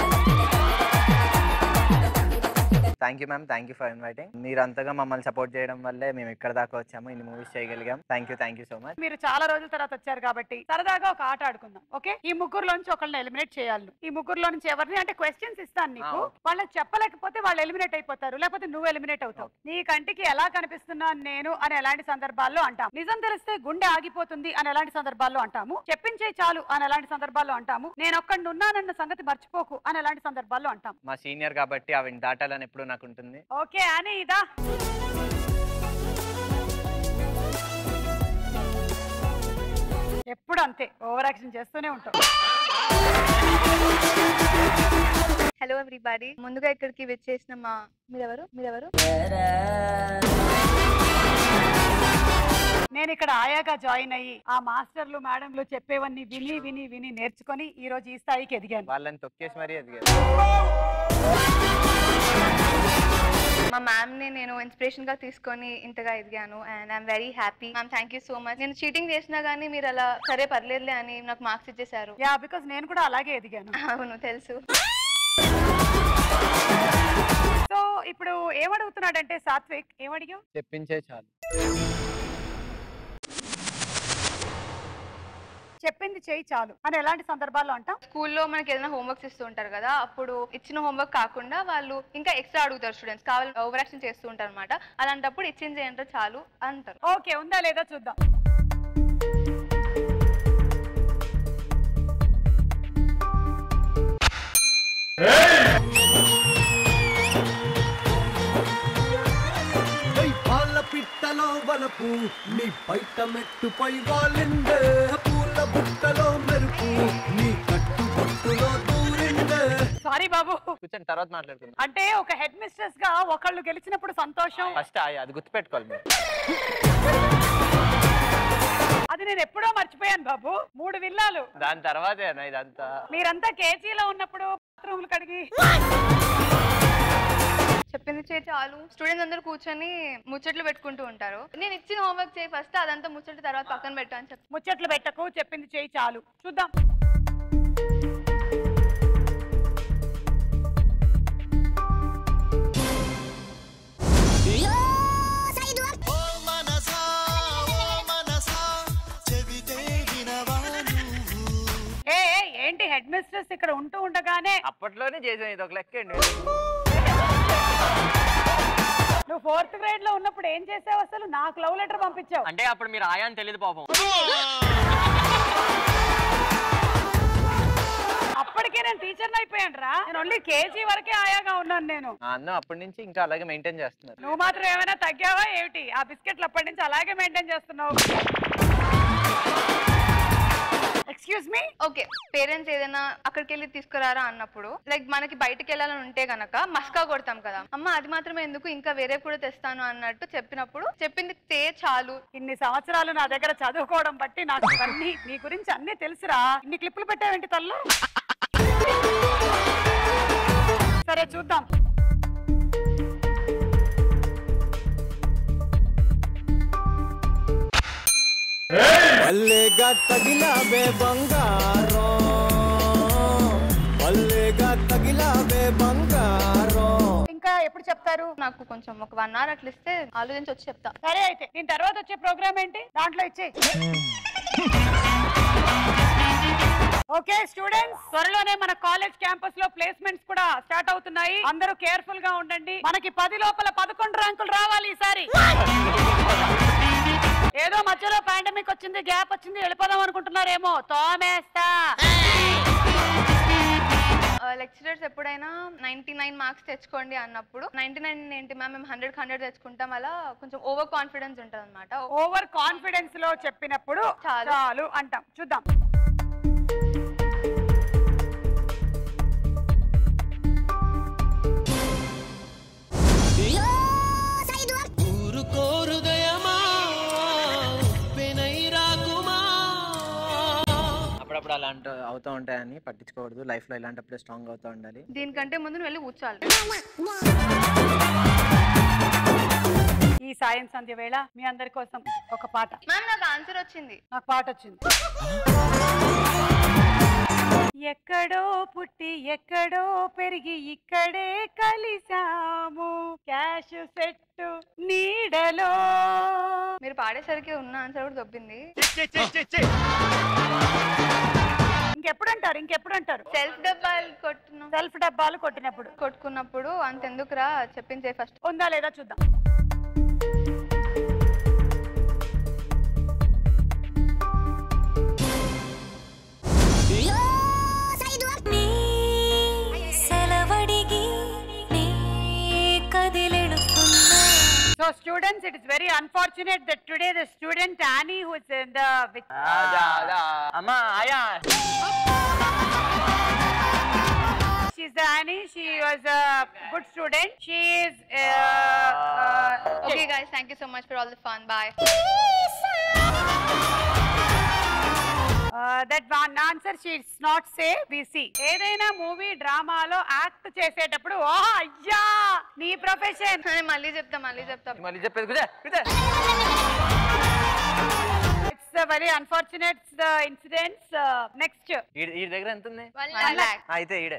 thank you ma'am thank you for inviting మీరు అంతగా మమ్మల్ని సపోర్ట్ చేయడం వల్లే మేము ఇక్కడ దాకా వచ్చాము ఇన్ని మూవీస్ చేయగలిగాం thank you thank you so much మీరు చాలా రోజుల తర్వాత వచ్చారు కాబట్టి సరదాగా ఒక ఆట ఆడుకుందాం ఓకే ఈ ముగ్గురులోంచి ఒకళ్ళని ఎలిమినేట్ చేయాలి నువ్వు. ఈ ముగ్గురులో నుంచి ఎవరిని అంటే క్వశ్చన్స్ ఇస్తాను నీకు ఆ, okay. వాళ్ళకి చెప్పలేకపోతే వాళ్ళు ఎలిమినేట్ అయిపోతారు లేకపోతే నువ్వు ఎలిమినేట్ అవుతావు నీ కంటికి ఎలా కనిపిస్తున్నాను నేను అని ఎలాంటి సందర్భాల్లో అంటాం నిజం తెలిస్తే గుండె ఆగిపోతుంది అని ఎలాంటి సందర్భాల్లో అంటాము చెప్పించే చాలు అని ఎలాంటి సందర్భాల్లో అంటాము నేను ఒక్కడిని ఉన్నానన్న సంగతి మర్చిపోకు అని ఎలాంటి సందర్భాల్లో అంటాం మా సీనియర్ కాబట్టి అవి దాటాలని ఎప్పుడు నాకు ఉంటుంది ఓకే అని ఇదా ఎప్పుడు అంతే ఓవర్ యాక్షన్ చేస్తూనే ఉంటాం హలో ఎవ్రీబడి ముందుగా ఇక్కడికి వచ్చేసిన మా మీరెవరు మీరెవరు నేను ఇక్కడ ఆయాగా జాయిన్ అయ్యి ఆ మాస్టర్లు మేడంలు చెప్పేవన్నీ విని విని విని నేర్చుకొని ఈ రోజు ఈ స్థాయికి ఎదిగాను వాళ్ళని తొక్కేసి మరీ ఎదిగారు మా మ్యామ్ ని నేను ఇన్స్పిరేషన్ గా తీసుకొని ఇంతగా ఎదిగాను and I'm very happy ma'am thank you so much నేను చీటింగ్ చేసినా గానీ మీరు అలా సరే పర్లేదులే అని నాకు మార్క్స్ ఇచ్చేసారు యా బికాస్ నేను కూడా అలాగే ఎదిగాను అవును తెలుసు సో ఇప్పుడు ఏమడుగుతున్నాడంటే సాత్విక్ ఏమడిగావు చెప్పించే చాలు చెప్పింది చేయి చాలు అని ఎలాంటి సందర్భాల్లో అంటాం స్కూల్లో మనకి ఏదైనా హోంవర్క్స్ ఇస్తూ ఉంటారు కదా అప్పుడు ఇచ్చిన హోంవర్క్ కాకుండా వాళ్ళు ఇంకా ఎక్స్ట్రా అడుగుతారు స్టూడెంట్స్ కావాలి ఓవర్ యాక్షన్ చేస్తూ ఉంటారు అనమాట అలాంటప్పుడు ఇచ్చింది ఏంటో చాలు అంటారు ఓకే ఉందా లేదా చూద్దాం ఏయ్ పాల పిట్టలో వలపు నీ బయట మెట్టుపై వాలిందే పూల బుట్టలో మెరుపు నీ కట్టు బొట్టులో దూరిందే సారీ బాబు కూర్చొని తర్వాత మాట్లాడుకుందాం అంటే ఒక హెడ్ మిస్ట్రెస్ గా ఒకళ్ళు గెలిచినప్పుడు సంతోషం ఫస్ట్ అది గుర్తుపెట్టుకోవాలి మీరు అది నేను ఎప్పుడో మర్చిపోయాను బాబు మూడు విల్లాలు దాని తర్వాతే అన్న ఇదంతా మీరంతా కేజీలో ఉన్నప్పుడు బాత్రూమ్లు కడిగి చెప్పింది చే చాలు స్టూడెంట్స్ అందరూ కూర్చొని ముచ్చట్లు పెట్టుకుంటూ ఉంటారు నేను ఇచ్చిన హోంవర్క్ చేయి ఫస్ట్ అదంతా ముచ్చట్లు తర్వాత పక్కన పెట్టు అని చెప్పి ముచ్చట్లు పెట్టకు చెప్పింది చేయి చాలు చూద్దాం ఏ ఏ, ఏంటి హెడ్ మిస్ట్రెస్ ఇక్కడ ఉంటూ ఉండగానే అప్పట్లోనే చేసాం ఇది ఒక లెక్క అండి నువ్వు ఫోర్త్ గ్రేడ్ లో ఉన్నప్పుడు ఏం చేసావు అసలు నాకు లవ్ లెటర్ పంపించావు అంటే అప్పుడు మీరు ఆయా అని తెలియదు పాపం అప్పటికే నేను టీచర్ అయిపోయాను రా నేను ఓన్లీ కేజీ వరకే ఆయాగా ఉన్నాను నేను ఆ అన్నం అప్పటి నుంచి ఇంకా అలాగే మెయింటైన్ చేస్తున్నారు నువ్వు మాత్రం ఏమైనా తగ్గావా ఏమిటి ఆ బిస్కెట్లు అప్పటి నుంచి అలాగే మెయింటైన్ చేస్తున్నావు ఎక్స్క్యూజ్ మీ ఓకే పేరెంట్స్ ఏదైనా అక్కడికి వెళ్ళి తీసుకురారా అన్నప్పుడు లైక్ మనకి బయటకు వెళ్ళాలని ఉంటే గనక మస్కా కొడతాం కదా అమ్మ అది మాత్రమే ఎందుకు ఇంకా వేరే కూడా తెస్తాను అన్నట్టు చెప్పినప్పుడు చెప్పింది తే చాలు ఇన్ని సంవత్సరాలు నా దగ్గర చదువుకోవడం బట్టి నాకు ఇవన్నీ నీ గురించి అన్నీ తెలుసురా ఇన్ని క్లిప్పులు పెట్టావేంటి తల్లు చూద్దాం పల్లెగా తగిలావే బంగారం పల్లెగా తగిలావే బంగారం ఇంకా ఎప్పుడు చెప్తారు నాకు కొంచెం ఒక వన్ అవర్ అట్లా ఇస్తే ఆలోచించి వచ్చి చెప్తా సరే అయితే దీని తర్వాత వచ్చే ప్రోగ్రామ్ ఏంటి దాంట్లో ఇచ్చే ఓకే స్టూడెంట్స్ త్వరలోనే మన కాలేజ్ క్యాంపస్ లో ప్లేస్మెంట్స్ కూడా స్టార్ట్ అవుతున్నాయి అందరూ కేర్ఫుల్ గా ఉండండి మనకి పది లోపల పదకొండు ర్యాంకులు రావాలి ఈసారి ఏదో మధ్యలో పాండమిక్ వచ్చింది గ్యాప్ వచ్చింది వెళ్ళిపోదాం అనుకుంటున్నారేమో తోమేస్తా లెక్చరర్స్ ఎప్పుడైనా నైన్టీ నైన్ మార్క్స్ తెచ్చుకోండి అన్నప్పుడు నైన్టీ నైన్ ఏంటి మ్యామ్ మేము హండ్రెడ్ హండ్రెడ్ తెచ్చుకుంటాం అలా కొంచెం ఓవర్ కాన్ఫిడెన్స్ ఉంటుంది అనమాట ఓవర్ కాన్ఫిడెన్స్ లో చెప్పినప్పుడు చాలు. చాలు అంటాం చూద్దాం ఊరుకోరుదయమా ఉప్పెనై రాకుమా అప్పుడప్పుడు అలాంటి అవుతూ ఉంటాయని పట్టించుకోకూడదు లైఫ్ లో ఇలాంటప్పుడే స్ట్రాంగ్ అవుతూ ఉండాలి దీనికంటే ముందు నువ్వు వెళ్ళి కూర్చోాలి ఈ సాయం సంధ్య వేళ మీ అందరి కోసం ఒక పాట మ్యామ్ నాకు ఆన్సర్ వచ్చింది నాకు పాట వచ్చింది ఎక్కడో పుట్టి ఎక్కడో పెరిగి ఇక్కడే కలిసాము క్యాష్ సెట్ నీడలో మీరు పాడేసరికి ఉన్న ఆన్సర్ కూడా దొబ్బింది ఇంకెప్పుడు అంటారు ఇంకెప్పుడు అంటారు సెల్ఫ్ డబ్బాలు కొట్టిన సెల్ఫ్ డబ్బాలు కొట్టినప్పుడు కొట్టుకున్నప్పుడు అంతెందుకురా చెప్పించే ఫస్ట్ ఉందా లేదా చూద్దాం సెలవడిగి నీ కదిలెడుతున్నా So students, it is very unfortunate that today the student Annie who is in the with, అమ్మా ఆయా she's the Annie. She was a good student. She is. Uh, uh, okay guys thank you so much for all the fun bye Uh, that one answer she is not say we see ఏదైనా movie డ్రామాలో act చేసేటప్పుడు ఓ అయ్యా నీ profession మళ్ళీ చెప్తా మళ్ళీ చెప్తా మళ్ళీ చెప్పేది కుదే it's very unfortunate incidents next ఈ దగ్గర ఎంత ఉంది One lakh. ఆ, అయితే ఈడే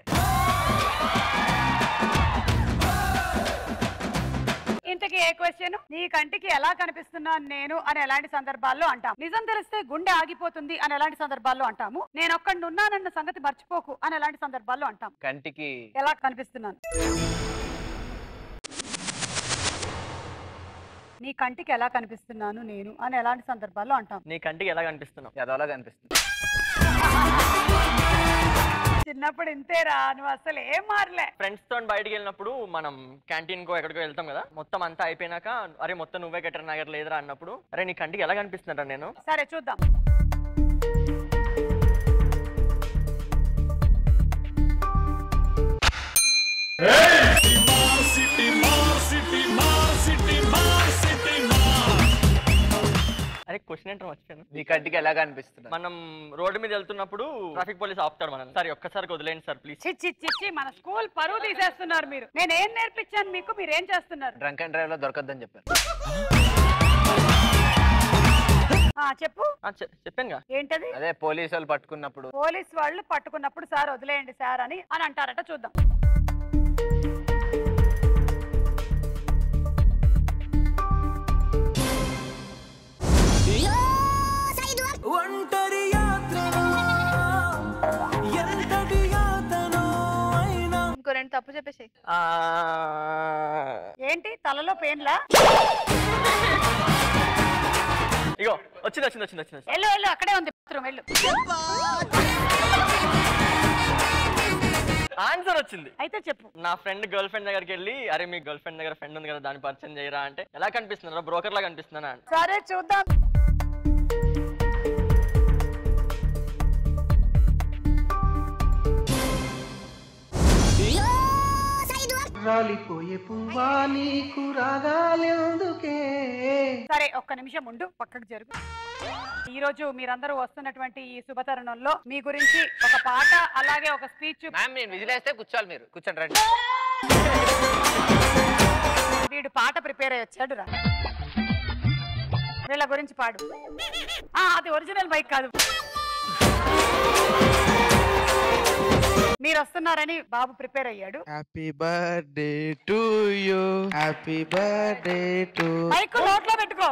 ఇంతకీ ఏ క్వశ్చన్ నీ కంటికి ఎలా కనిపిస్తున్నాను నేను అని ఎలాంటి సందర్భాల్లో అంటాం నిజం తెలిస్తే గుండె ఆగిపోతుంది అని ఎలాంటి సందర్భాల్లో అంటాము నేను ఒక్కడిని ఉన్నానన్న సంగతి మర్చిపోకు అని ఎలాంటి సందర్భాల్లో అంటాం కంటికి ఎలా కనిపిస్తున్నాను నీ కంటికి ఎలా కనిపిస్తున్నాను నేను అని ఎలాంటి సందర్భాల్లో అంటాం నీ కంటికి ఎలా కనిపిస్తున్నావు ఎదవలా కనిపిస్తుంది చిన్నప్పుడు ఇంతేరా నువ్వు అసలు ఏం మారలే ఫ్రెండ్స్ తో బయటికి వెళ్ళినప్పుడు మనం క్యాంటీన్ కో ఎక్కడికో వెళ్తాం కదా మొత్తం అంతా అయిపోయినాక అరే మొత్తం నువ్వే గెటర్ నగర్ లేదురా అన్నప్పుడు అరే నీ కంటికి ఎలా కనిపిస్తుందంట నేను సరే చూద్దాం అరే క్వశ్చన్ ఏంటో మర్చిపోయాను నీ కంటికి ఎలా కనిపిస్తుంది మనం రోడ్డు మీద వెళ్తున్నప్పుడు ట్రాఫిక్ పోలీస్ ఆపుతాడు మనం సార్ ఒక్కసారి వదిలేండి సార్ ప్లీజ్ చిచ్చి చిచ్చి మన స్కూల్ పరువు తీసేస్తున్నారు మీరు నేను ఏం నేర్పించాను మీకు మీరు ఏం చేస్తున్నారు డ్రంక్ అండ్ డ్రైవ్ లో దొరకద్దని చెప్పారు ఆ చెప్పు చెప్పానుగా ఏంటది అదే పోలీసు వాళ్ళు పట్టుకున్నప్పుడు పోలీస్ వాళ్ళు పట్టుకున్నప్పుడు సార్ వదిలేయండి సార్ అని అని అంటారట చూద్దాం ఒంటరి యాత్రలో ఎంతటి యాతనో అయినా ఇంకో రెండు తప్పు చెప్పేసి ఏంటి తలలో పెయిన్లా ఇగో వచ్చింది వచ్చింది వచ్చింది వచ్చింది వెళ్ళు వెళ్ళు అక్కడే ఉంది బాత్రూమ్ వెళ్ళు ఆన్సర్ వచ్చింది అయితే చెప్పు నా ఫ్రెండ్ గర్ల్ ఫ్రెండ్ దగ్గరికి వెళ్ళి అరే మీ గర్ల్ ఫ్రెండ్ దగ్గర ఫ్రెండ్ ఉంది కదా దాన్ని పరిచయం చేయరా అంటే ఎలా కనిపిస్తున్నా బ్రోకర్ లా కనిపిస్తున్నా సరే చూద్దాం రాలిపోయే పువ్వా నీకు రాగాలెందుకే సరే ఒక్క నిమిషం ఉండు పక్కకు జరుగు ఈ రోజు మీరందరూ వస్తున్నటువంటి ఈ శుభతరుణంలో మీ గురించి ఒక పాట అలాగే ఒక స్పీచ్ మ్యామ్ నేను విజిలేస్తే కూర్చోవాలి మీరు కూర్చోండి రండి వీడు పాట ప్రిపేర్ అయ్యి వచ్చాడు రా వీళ్ళ గురించి పాడు ఆ, అది ఒరిజినల్ బైక్ కాదు మీరు వస్తున్నారని బాబు ప్రిపేర్ అయ్యాడు happy birthday to you happy birthday to bike నోట్లో పెట్టుకో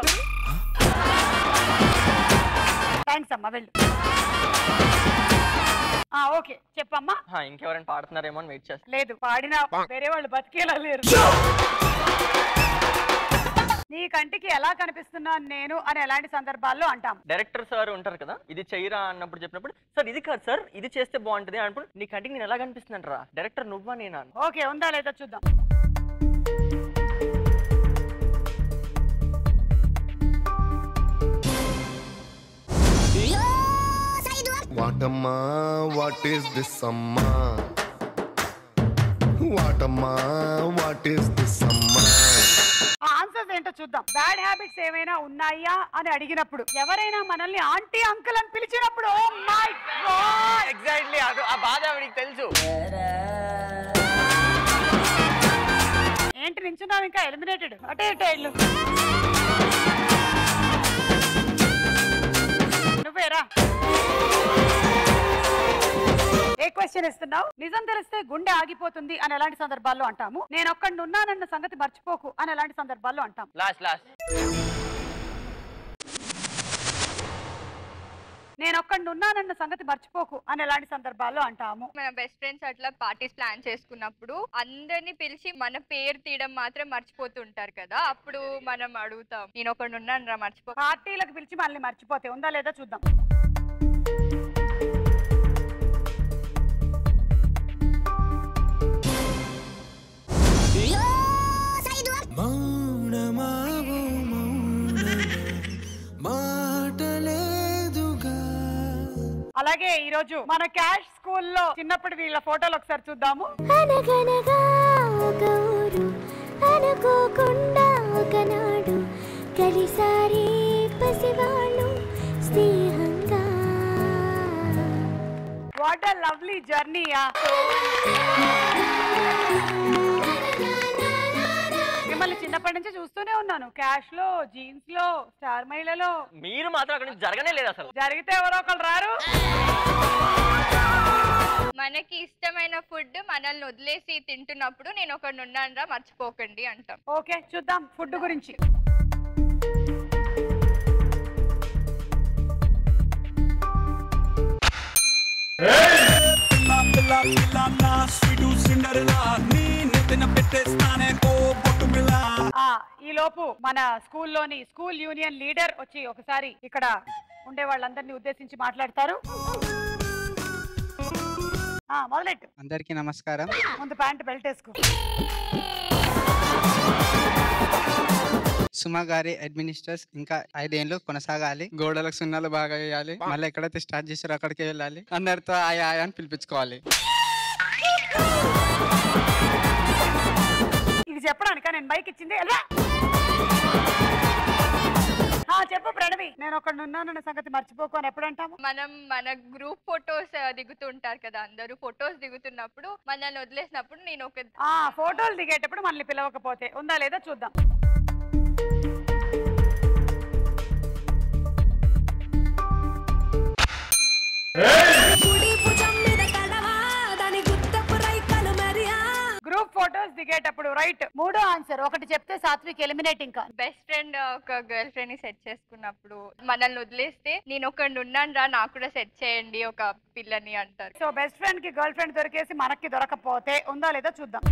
థ్యాంక్స్ అమ్మా వెళ్ళు ఆ, ఓకే చెప్పమ్మా హా, ఇంకెవరైనా పాడుతున్నారేమో అని వెయిట్ చేస్తాను లేదు పాడినా వేరే వాళ్ళు బతికేలా లేరు నీ కంటికి ఎలా కనిపిస్తున్నాను నేను అని ఎలాంటి సందర్భాల్లో అంటాం డైరెక్టర్ సార్ ఉంటారు కదా ఇది చెయ్యరా అన్నప్పుడు చెప్పినప్పుడు సార్ ఇది కాదు సార్ ఇది చేస్తే బాగుంటది అన్నప్పుడు నీ కంటికి నేను ఎలా కనిపిస్తున్నాను రా డైరెక్టర్ నువ్వా నేనా అని. ఓకే ఉందా లేదా చూద్దాం వాటమ్మా వాట్ ఈస్ దిస్ అమ్మా వాటమ్మా వాట్ ఈస్ దిస్ అమ్మా ఆ ఆన్సర్స్ ఏంటో చూద్దాం బ్యాడ్ హ్యాబిట్స్ ఏమైనా ఉన్నాయా అని అడిగినప్పుడు ఎవరైనా మనల్ని ఆంటీ అంకుల్ అని పిలిచినప్పుడు ఓ మై గాడ్ ఎగ్జాక్ట్లీ అది ఆ బాధ ఆవిడికి తెలుసు ఏంటి నించున్నావు ఇంకా ఎలిమినేటెడ్ అటే ఇటే ఇల్లు నువ్వేరా ఏ క్వశ్చన్ ఇస్తున్నావు నిజం తెలిస్తే గుండె ఆగిపోతుంది అని ఎలాంటి సందర్భాల్లో అంటాము నేను ఒక్కడిని ఉన్నానన్న సంగతి మర్చిపోకు అని ఎలాంటి సందర్భాల్లో అంటాం లాస్ట్ లాస్ట్ నేను ఒక్కడిని ఉన్నానన్న సంగతి మర్చిపోకు అని ఎలాంటి సందర్భాల్లో అంటాము మన బెస్ట్ ఫ్రెండ్స్ అట్లా పార్టీస్ ప్లాన్ చేసుకున్నప్పుడు అందరిని పిలిచి మన పేరు తీయడం మాత్రం మర్చిపోతుంటారు కదా అప్పుడు మనం అడుగుతాం నేను ఒకడు ఉన్నాను రా మర్చిపో పార్టీలకు పిలిచి మనల్ని మర్చిపోతే ఉందా లేదా చూద్దాం మౌనమావు మౌనమే మాటలేదుగా అలాగే ఈ రోజు మన క్యాష్ స్కూల్లో చిన్నప్పుడు వీళ్ళ ఫోటోలు ఒకసారి చూద్దాము అనగనగా ఒక ఊరు అనుకోకుండా ఒకనాడు కలిసారి పసివాళ్ళు స్నేహంగా వాట్ అ లవ్లీ జర్నీయా మిమ్మల్ని చిన్నప్పటి నుంచి చూస్తూనే ఉన్నాను క్యాష్ లో జీన్స్ లో స్టార్ మహిళలో మీరు మాత్రం అక్కడ నుంచి జరగనే లేదు అసలు జరిగితే ఎవరో ఒకరు రారు మనకి ఇష్టమైన ఫుడ్ మనల్ని వదిలేసి తింటున్నప్పుడు నేను ఒకడు ఉన్నాను రా మర్చిపోకండి అంటాం ఓకే చూద్దాం ఫుడ్ గురించి స్వీటు సిండర్లా నీ నెత్తిన పెట్టేస్తానే ఓ బొట్టు పిల్ల ఆ ఈ లోపు మన స్కూల్లోని స్కూల్ యూనియన్ లీడర్ వచ్చి ఒకసారి ఇక్కడ ఉండే వాళ్ళందరినీ ఉద్దేశించి మాట్లాడతారు ఆ మొదలెట్టు అందరికీ నమస్కారం ముందు ప్యాంట్ బెల్ట్ వేసుకో సుమ గారి అడ్మినిస్ట్రేస్ ఇంకా ఐదేళ్ళు కొనసాగాలి గోడలకు సున్నాలు బాగా వేయాలి మళ్ళీ ఎక్కడైతే స్టార్ట్ చేశారో అక్కడికి వెళ్ళాలి అందరితో ఆయా ఆయా అని పిలిపించుకోవాలి ఇది చెప్పడానిక నేను బైక్ ఇచ్చింది ఎలా ఆ, చెప్పు ప్రణవి నేను ఒకడు ఉన్నానన్న సంగతి మర్చిపోకు అని ఎప్పుడు అంటాము మనం మన గ్రూప్ ఫొటోస్ దిగుతుంటారు కదా అందరూ ఫొటోస్ దిగుతున్నప్పుడు మనల్ని వదిలేసినప్పుడు నేను ఒక ఆ ఫోటోలు దిగేటప్పుడు మనల్ని పిలవకపోతే ఉందా లేదా చూద్దాం గ్రూప్ ఫోటోస్ దిగేటప్పుడు రైట్ మూడో ఆన్సర్ ఒకటి చెప్తే సాత్విక్ ఎలిమినేట్ ఇంకా బెస్ట్ ఫ్రెండ్ ఒక గర్ల్ ఫ్రెండ్ ని సెట్ చేసుకున్నప్పుడు మనల్ని వదిలేస్తే నేను ఒకటి ఉన్నాను రా నాకు కూడా సెట్ చేయండి ఒక పిల్లని అంటారు సో బెస్ట్ ఫ్రెండ్ కి గర్ల్ ఫ్రెండ్ దొరికేసి మనకి దొరకపోతే ఉందా లేదా చూద్దాం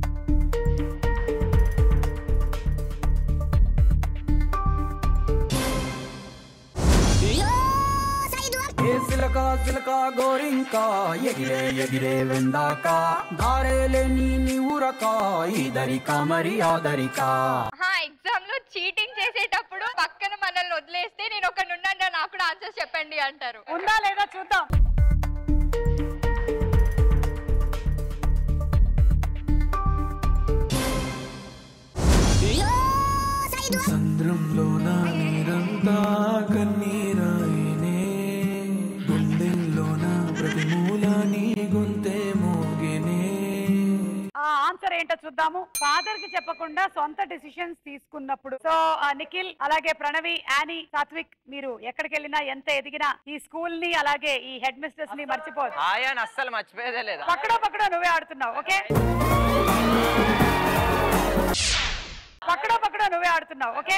ఏ సిలక సిలక గోరింక ఎగిరే ఎగిరే వెందాక దారేలే నీ నీవురక ఇదరిక మరి ఆదరిక ఎగ్జామ్ లో చీటింగ్ చేసేటప్పుడు పక్కన మనల్ని వదిలేస్తే నేను ఒకటి ఉన్నాను రా నాకు కూడా ఆన్సర్స్ చెప్పండి అంటారు ఉందా లేదా చూద్దాం సంద్రంలో నా నీరంతా కన్నీరాయనే గుండెల్లో నా ప్రతి మూల నీ గొంతే మోగెనే ఆ ఆన్సర్ ఏంటో చూద్దాము ఫాదర్ కి చెప్పకుండా సొంత డిసిషన్స్ తీసుకున్నప్పుడు సో నిఖిల్ అలాగే ప్రణవి యానీ సాత్విక్ మీరు ఎక్కడికి వెళ్ళినా ఎంత ఎదిగినా ఈ స్కూల్ ని అలాగే ఈ హెడ్ మిస్టర్స్ ని మర్చిపోదు ఆయాని అస్సలు మర్చిపోయేదే లేదా పక్కడో పక్కడో నువ్వే ఆడుతున్నావు ఓకే పక్కడో పక్కడో నువ్వే ఆడుతున్నావు ఓకే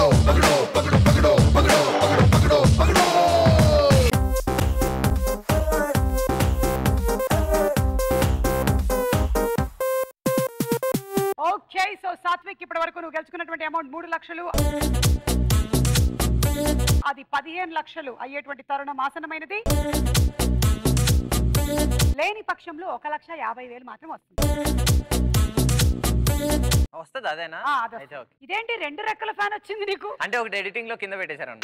ఓకే సో సాత్విక్ ఇప్పటి వరకు నువ్వు గెలుచుకున్నటువంటి అమౌంట్ మూడు లక్షలు అది పదిహేను లక్షలు అయ్యేటువంటి తరుణం ఆసనమైనది లేని పక్షంలో ఒక లక్ష యాభై వేలు మాత్రం వస్తుంది వస్తుంది అదేనా ఆ, అది అయితే ఓకే ఇదేంటి రెండు రెక్కల ఫ్యాన్ వచ్చింది నీకు అంటే ఒకటి ఎడిటింగ్ లో కింద పెట్టేశారు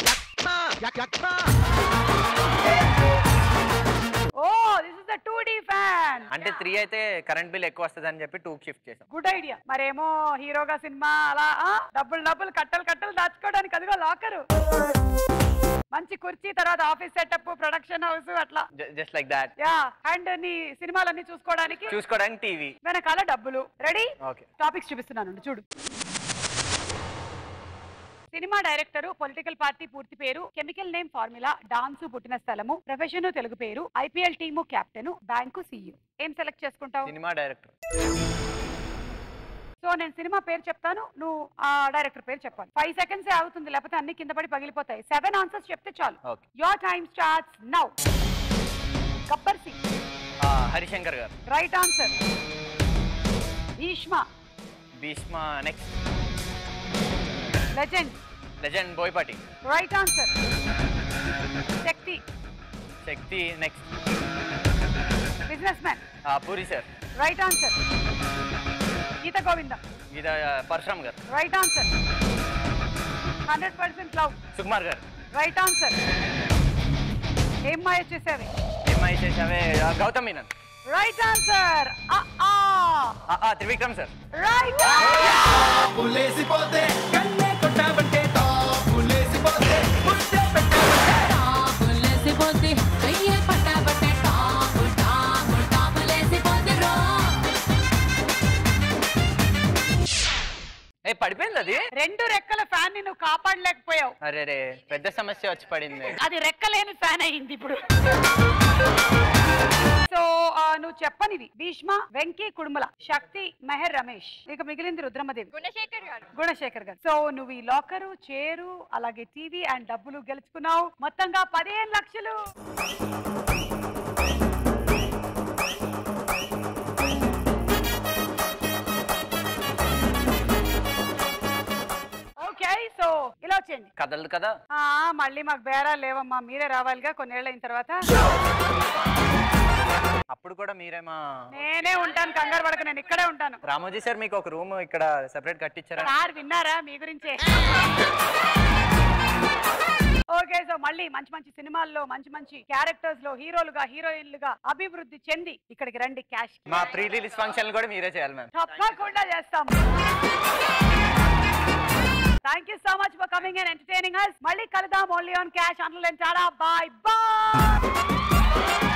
ఓ this is the two D fan అంటే త్రీ అయితే కరెంట్ బిల్ ఎక్కువ వస్తుంది అని చెప్పి టూ షిఫ్ట్ చేసాం గుడ్ ఐడియా మరేమో హీరోగా సినిమా అలా ఆ, డబ్బులు డబ్బులు కట్టలు కట్టలు దాచుకోవడానికి అదిగో లాకరు మంచి కుర్చీ తర్వాత ఆఫీస్ సెటప్ ప్రొడక్షన్ హౌస్ అట్లా just like that yeah and నీ సినిమాలన్నీ చూసుకోవడానికి చూసుకోవడానికి టీవీ వెనకాల డబ్బులు రెడీ ఓకే టాపిక్స్ చూపిస్తున్నాను చూడు సినిమా డైరెక్టర్ పొలిటికల్ పార్టీ పూర్తి పేరు కెమికల్ నేమ్ ఫార్ములా డాన్స్ పుట్టిన స్థలము ప్రొఫెషన్ తెలుగు పేరు IPL team captain bank CEO ఏం సెలెక్ట్ చేసుకుంటావు సినిమా డైరెక్టర్ సో నేను సినిమా పేరు చెప్తాను నువ్వు ఆ డైరెక్టర్ పేరు చెప్పాలి ఫైవ్ సెకండ్స్ ఆగుతుంది లేకపోతే అన్ని కింద పడి పగిలిపోతాయి సెవెన్ ఆన్సర్స్ చెప్తే చాలు okay your time starts now Gabbar Singh Harishankar garu right answer Bheeshma Bheeshma next Legend Legend Boyapati right answer Shakti Shakti next Businessman Puri sir right answer Geetha Govinda Geetha Parasuram garu right answer hundred percent love Sukumar garu right answer ఏం మాయ చేసేవి ఏమై చేసావే ఆ, గౌతమ్ మీనన్ రైట్ ఆన్సర్ ఆ, ఆ, త్రివిక్రమ్ సార్ రైట్ పులేసిపోతే కన్నే కొట్టాబంటే పులేసిపోతే ముద్దే లేసిపోతే కయ్యే పట్టాబట్టే టాపు టాపు టాపు లేసిపోతే రో ఏ పడిపోయింది అది రెండు రెక్కల ఫ్యాన్ ని నువ్వు కాపాడలేకపోయావు అరే రే పెద్ద సమస్య వచ్చి పడింది అది రెక్కలేని ఫ్యాన్ అయింది ఇప్పుడు సో ఆ, నువ్వు చెప్పనివి భీష్మ వెంకీ కుడుమల శక్తి మెహర్ రమేష్ ఇక మిగిలింది రుద్రమదేవి గుణశేఖర్ గారు గుణశేఖర్ గారు సో నువ్వు ఈ లాకరు చేరు అలాగే టీవీ అండ్ డబ్బులు గెలుచుకున్నావు మొత్తంగా పదిహేను లక్షలు ఓకే సో ఇలా వచ్చేయండి కదలదు కదా ఆ, మళ్ళీ మాకు బేరాలు లేవమ్మా మీరే రావాలిగా కొన్నేళ్ళు అయిన తర్వాత అప్పుడు కూడా మీరేమా నేనే ఉంటాను కంగారు పడక నేను ఇక్కడే ఉంటాను రామోజీ సార్ మీకు ఒక రూమ్ ఇక్కడ సెపరేట్ కట్టించారా సార్ విన్నారా మీ గురించే ఓకే సో మళ్ళీ మంచి మంచి సినిమాల్లో మంచి మంచి క్యారెక్టర్స్ లో హీరోలుగా హీరోయిన్లుగా అభివృద్ధి చెంది ఇక్కడికి రండి క్యాష్ మా ప్రీ రిలీజ్ ఫంక్షన్ కూడా మీరే చేయాలి మ్యామ్ తప్పకుండా చేస్తాం thank you so much for coming and entertaining us మళ్ళీ కలుద్దాం ఓన్లీ ఆన్ క్యాష్ అండ్ టాడా బాయ్ బాయ్